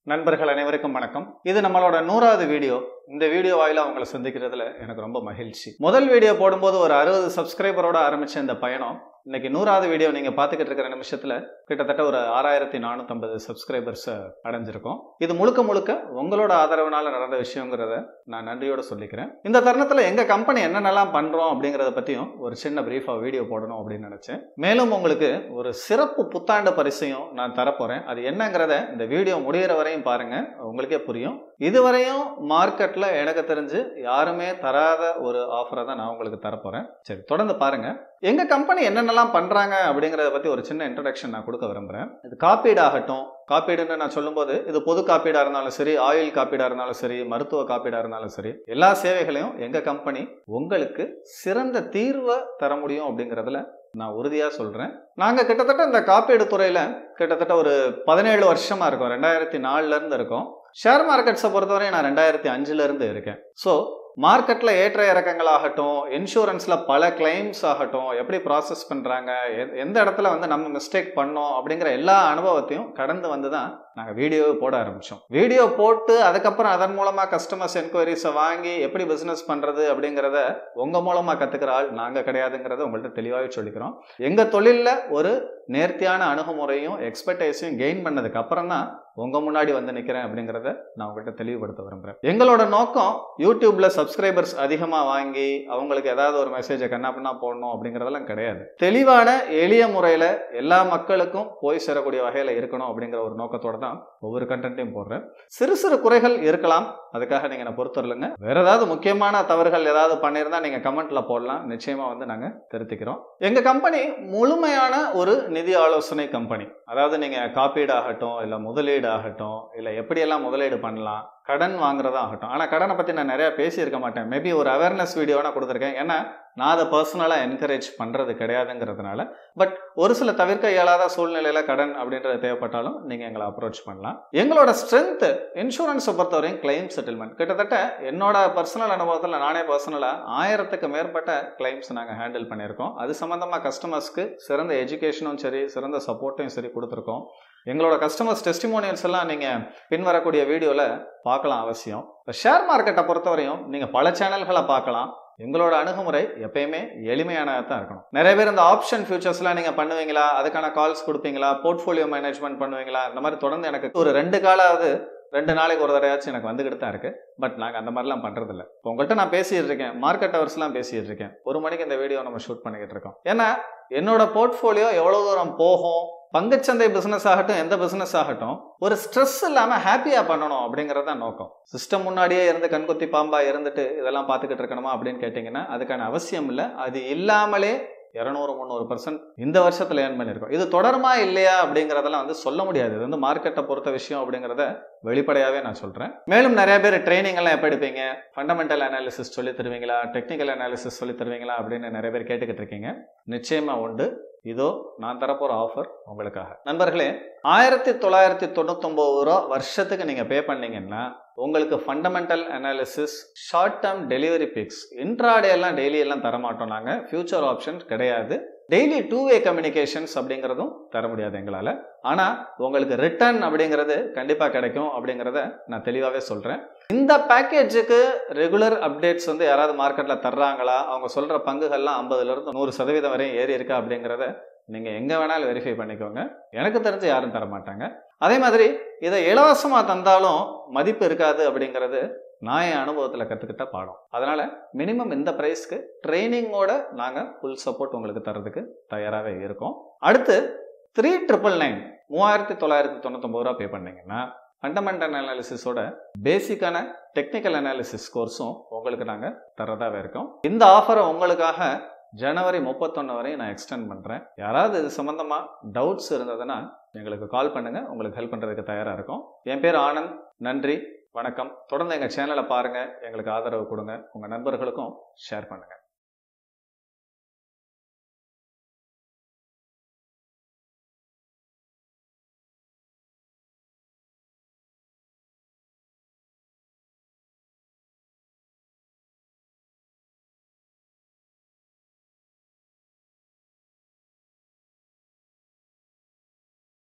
நண்பர்கள் அனைவருக்கும் வணக்கம் இது நம்மளோட நூறாவது வீடியோ இந்த வீடியோ வாயில அவங்களை சந்திக்கிறதுல எனக்கு ரொம்ப மகிழ்ச்சி முதல் வீடியோ போடும்போது ஒரு அறுபது சப்ஸ்கிரைபரோட ஆரம்பிச்ச இந்த பயணம் இன்னைக்கு நூறாவது வீடியோ நீங்க பாத்துக்கிட்டு இருக்கிற நிமிஷத்துல கிட்டத்தட்ட ஒரு ஆறாயிரத்தி நானூத்தம்பது சப்ஸ்கிரைபர்ஸ் அடைஞ்சிருக்கோம் இது முழுக்க முழுக்க உங்களோட ஆதரவுனால நடந்த விஷயங்கிறத நான் நன்றியோட சொல்லிக்கிறேன் இந்த தருணத்துல எங்க கம்பெனி என்னென்னலாம் பண்றோம் அப்படிங்கறத பத்தியும் ஒரு சின்ன பிரீஃபா வீடியோ போடணும் அப்படின்னு நினைச்சேன் மேலும் உங்களுக்கு ஒரு சிறப்பு புத்தாண்டு பரிசையும் நான் தரப்போறேன் அது என்னங்கிறத இந்த வீடியோ முடியிற வரையும் பாருங்க உங்களுக்கே புரியும் இதுவரையும் மார்க்கெட்ல எனக்கு தெரிஞ்சு யாருமே தராத ஒரு ஆஃபரை தான் நான் உங்களுக்கு தரப்போறேன் சரி தொடர்ந்து பாருங்க எங்க கம்பெனி என்னென்னலாம் பண்றாங்க அப்படிங்கறத பத்தி ஒரு சின்ன இன்ட்ரடக்ஷன் நான் கொடுக்க விரும்புறேன் இது காப்பீடு ஆகட்டும் காப்பீடுன்னு நான் சொல்லும்போது இது பொது காப்பீடா இருந்தாலும் சரி ஆயில் காப்பீடா இருந்தாலும் சரி மருத்துவ காப்பீடா இருந்தாலும் சரி எல்லா சேவைகளையும் எங்க கம்பெனி உங்களுக்கு சிறந்த தீர்வை தர முடியும் அப்படிங்கறதுல நான் உறுதியா சொல்றேன் நாங்க கிட்டத்தட்ட இந்த காப்பீடு துறையில கிட்டத்தட்ட ஒரு பதினேழு வருஷமா இருக்கோம் ரெண்டாயிரத்தி நாலுல இருந்து இருக்கோம் ஷேர் மார்க்கெட்ஸை பொறுத்தவரை நான் ரெண்டாயிரத்தி அஞ்சுல இருந்து இருக்கேன் ஸோ மார்க்கெட்டில் ஏற்ற இறக்கங்கள் ஆகட்டும் இன்சூரன்ஸில் பல கிளைம்ஸ் ஆகட்டும் எப்படி ப்ராசஸ் பண்ணுறாங்க எந்த இடத்துல வந்து நம்ம மிஸ்டேக் பண்ணோம் அப்படிங்கிற எல்லா அனுபவத்தையும் கடந்து வந்து தான் நாங்கள் வீடியோ போட ஆரம்பித்தோம் வீடியோ போட்டு அதுக்கப்புறம் அதன் மூலமாக கஸ்டமர்ஸ் என்கொயரிஸை வாங்கி எப்படி பிஸ்னஸ் பண்ணுறது அப்படிங்கிறத உங்கள் மூலமாக கற்றுக்கிற ஆள் நாங்கள் கிடையாதுங்கிறத உங்கள்கிட்ட தெளிவாகவே சொல்லிக்கிறோம் எங்கள் தொழிலில் ஒரு நேர்த்தியான அணுகுமுறையும் எக்ஸ்பர்டைஸையும் கெயின் பண்ணதுக்கு அப்புறம் தான் உங்க முன்னாடி வந்து நிக்கிறேன் அப்படிங்கறத நான் உங்கள்கிட்ட தெளிவுபடுத்த விரும்புறேன் எங்களோட நோக்கம் யூடியூப்ல சப்ஸ்கிரைபர்ஸ் அதிகமா வாங்கி அவங்களுக்கு ஏதாவது ஒரு மெசேஜை கண்ணாப்பின்னா போடணும் அப்படிங்கறதெல்லாம் கிடையாது தெளிவான எளிய முறையில எல்லா மக்களுக்கும் போய் சேரக்கூடிய வகையில இருக்கணும் அப்படிங்கிற ஒரு நோக்கத்தோட தான் ஒவ்வொரு கண்டென்ட்டையும் போடுறேன் சிறு சிறு குறைகள் இருக்கலாம் அதுக்காக நீங்க என்ன பொறுத்தரலுங்க வேற ஏதாவது முக்கியமான தவறுகள் ஏதாவது பண்ணியிருந்தா நீங்க கமெண்ட்ல போடலாம் நிச்சயமா வந்து நாங்க திருத்திக்கிறோம் எங்க கம்பெனி முழுமையான ஒரு நிதி ஆலோசனை கம்பெனி அதாவது நீங்க காப்பீடு ஆகட்டும் இல்ல முதலீடு ஆகட்டும் இல்ல எப்படியெல்லாம் முதலீடு பண்ணலாம் கடன் வாங்குறதா ஆகட்டும் ஆனால் கடனை பற்றி நான் நிறையா பேசியிருக்க மாட்டேன் மேபி ஒரு அவேர்னஸ் வீடியோ நான் கொடுத்துருக்கேன் ஏன்னா நான் அதை பர்சனலாக என்கரேஜ் பண்ணுறது கிடையாதுங்கிறதுனால பட் ஒரு சில தவிர்க்க இயலாத சூழ்நிலையில் கடன் அப்படின்றது தேவைப்பட்டாலும் நீங்கள் எங்களை அப்ரோச் பண்ணலாம் எங்களோட ஸ்ட்ரென்த்து இன்சூரன்ஸை பொறுத்தவரையும் கிளைம் செட்டில்மெண்ட் கிட்டத்தட்ட என்னோட பர்சனல் அனுபவத்தில் நானே பர்சனலாக ஆயிரத்துக்கு மேற்பட்ட கிளைம்ஸ் நாங்கள் ஹேண்டில் பண்ணியிருக்கோம் அது சம்மந்தமாக கஸ்டமர்ஸ்க்கு சிறந்த எஜுகேஷனும் சரி சிறந்த சப்போர்ட்டையும் சரி கொடுத்துருக்கோம் எங்களோட கஸ்டமர்ஸ் டெஸ்டிமோனியல்ஸ் எல்லாம் நீங்கள் பின்வரக்கூடிய வீடியோவில் பார்க்கலாம் அவசியம் ஷேர் மார்க்கெட்டை பொறுத்தவரையும் நீங்கள் பல சேனல்களை பார்க்கலாம் எங்களோட அணுகுமுறை எப்பயுமே எளிமையானதாக தான் இருக்கணும் நிறைய பேர் இந்த ஆப்ஷன் ஃபியூச்சர்ஸ்லாம் நீங்கள் பண்ணுவீங்களா அதுக்கான கால்ஸ் கொடுப்பீங்களா போர்ட்ஃபோலியோ மேனேஜ்மெண்ட் பண்ணுவீங்களா இந்த மாதிரி தொடர்ந்து எனக்கு ஒரு ரெண்டு காலாவது ரெண்டு நாளைக்கு ஒரு தடவையாச்சும் எனக்கு வந்துக்கிட்டு தான் இருக்கு பட் நாங்கள் அந்த மாதிரிலாம் பண்ணுறதில்ல இப்போ உங்கள்கிட்ட நான் பேசிட்டு இருக்கேன் மார்க்கெட் ஹவர்ஸ்லாம் பேசிட்டு இருக்கேன் ஒரு மணிக்கு இந்த வீடியோ நம்ம ஷூட் பண்ணிக்கிட்டு இருக்கோம் ஏன்னா என்னோட போர்ட்ஃபோலியோ எவ்வளோ தூரம் போகும் பங்குச்சந்தை பிசினஸ் ஆகட்டும் எந்த பிசினஸ் ஆகட்டும் ஒரு ஸ்ட்ரெஸ் இல்லாமல் ஹாப்பியாக பண்ணணும் அப்படிங்கிறது தான் நோக்கம் சிஸ்டம் முன்னாடியே இருந்து கண்கொத்தி பாம்பா இருந்துட்டு இதெல்லாம் பார்த்துக்கிட்டு இருக்கணுமா அப்படின்னு கேட்டிங்கன்னா அதுக்கான அவசியம் இல்லை அது இல்லாமலே இரநூறு முந்நூறு பர்சன்ட் இந்த வருஷத்தில் ஏர்ன் பண்ணியிருக்கோம் இது தொடருமா இல்லையா அப்படிங்கிறதெல்லாம் வந்து சொல்ல முடியாது இது வந்து மார்க்கெட்டை பொறுத்த விஷயம் அப்படிங்கிறத வெளிப்படையாகவே நான் சொல்கிறேன் மேலும் நிறைய பேர் ட்ரைனிங் எல்லாம் எப்போ எடுப்பீங்க ஃபண்டமெண்டல் அனாலிசிஸ் சொல்லி தருவீங்களா டெக்னிக்கல் அனாலிசிஸ் சொல்லி தருவீங்களா அப்படின்னு நிறைய பேர் கேட்டுக்கிட்டு இருக்கீங்க நிச்சயமாக உண்டு இதோ நான் தரப்போகிற ஆஃபர் உங்களுக்காக நண்பர்களே ஆயிரத்தி தொள்ளாயிரத்தி தொண்ணூத்தொம்பது ரூபா வருஷத்துக்கு நீங்கள் பே பண்ணீங்கன்னா உங்களுக்கு fundamental analysis short term delivery picks intraday எல்லாம் டெய்லி எல்லாம் தரமாட்டோம் நாங்கள் ஃபியூச்சர் ஆப்ஷன் கிடையாது டெய்லி டூ வே கம்யூனிகேஷன்ஸ் அப்படிங்கிறதும் தர முடியாது எங்களால் ஆனால் உங்களுக்கு ரிட்டர்ன் அப்படிங்கிறது கண்டிப்பாக கிடைக்கும் அப்படிங்கிறத நான் தெளிவாகவே சொல்கிறேன் இந்த பேக்கேஜுக்கு ரெகுலர் அப்டேட்ஸ் வந்து யாராவது மார்க்கெட்டில் தர்றாங்களா அவங்க சொல்கிற பங்குகள்லாம் ஐம்பதுலேருந்து நூறு சதவீதம் வரையும் ஏறி இருக்கா அப்படிங்கிறத நீங்கள் எங்கே வேணாலும் வெரிஃபை பண்ணிக்கோங்க எனக்கு தெரிஞ்சு யாரும் தர மாட்டாங்க அதே மாதிரி இதை இலவசமாக தந்தாலும் மதிப்பு இருக்காது அப்படிங்கிறது நான் என் அனுபவத்தில் கற்றுக்கிட்ட பாடம் அதனால் மினிமம் இந்த ப்ரைஸ்க்கு ட்ரைனிங்கோட நாங்கள் ஃபுல் சப்போர்ட் உங்களுக்கு தரதுக்கு தயாராகவே இருக்கோம் அடுத்து த்ரீ ட்ரிபிள் நைன் மூவாயிரத்தி தொள்ளாயிரத்தி தொண்ணூத்தொம்பது ரூபா பே பண்ணீங்கன்னா ஃபண்டமெண்டல் அனாலிசிஸோட பேசிக்கான டெக்னிக்கல் அனாலிசிஸ் கோர்ஸும் உங்களுக்கு நாங்கள் தரதாகவே இருக்கோம் இந்த ஆஃபரை உங்களுக்காக ஜனவரி முப்பத்தொன்று வரையும் நான் எக்ஸ்டெண்ட் பண்ணுறேன் யாராவது இது சம்மந்தமாக டவுட்ஸ் இருந்ததுன்னா எங்களுக்கு கால் பண்ணுங்கள் உங்களுக்கு ஹெல்ப் பண்ணுறதுக்கு தயாராக இருக்கும் என் பேர் ஆனந்த் நன்றி வணக்கம் தொடர்ந்து எங்கள் சேனலை பாருங்கள் எங்களுக்கு ஆதரவு கொடுங்க உங்கள் நண்பர்களுக்கும் ஷேர் பண்ணுங்கள்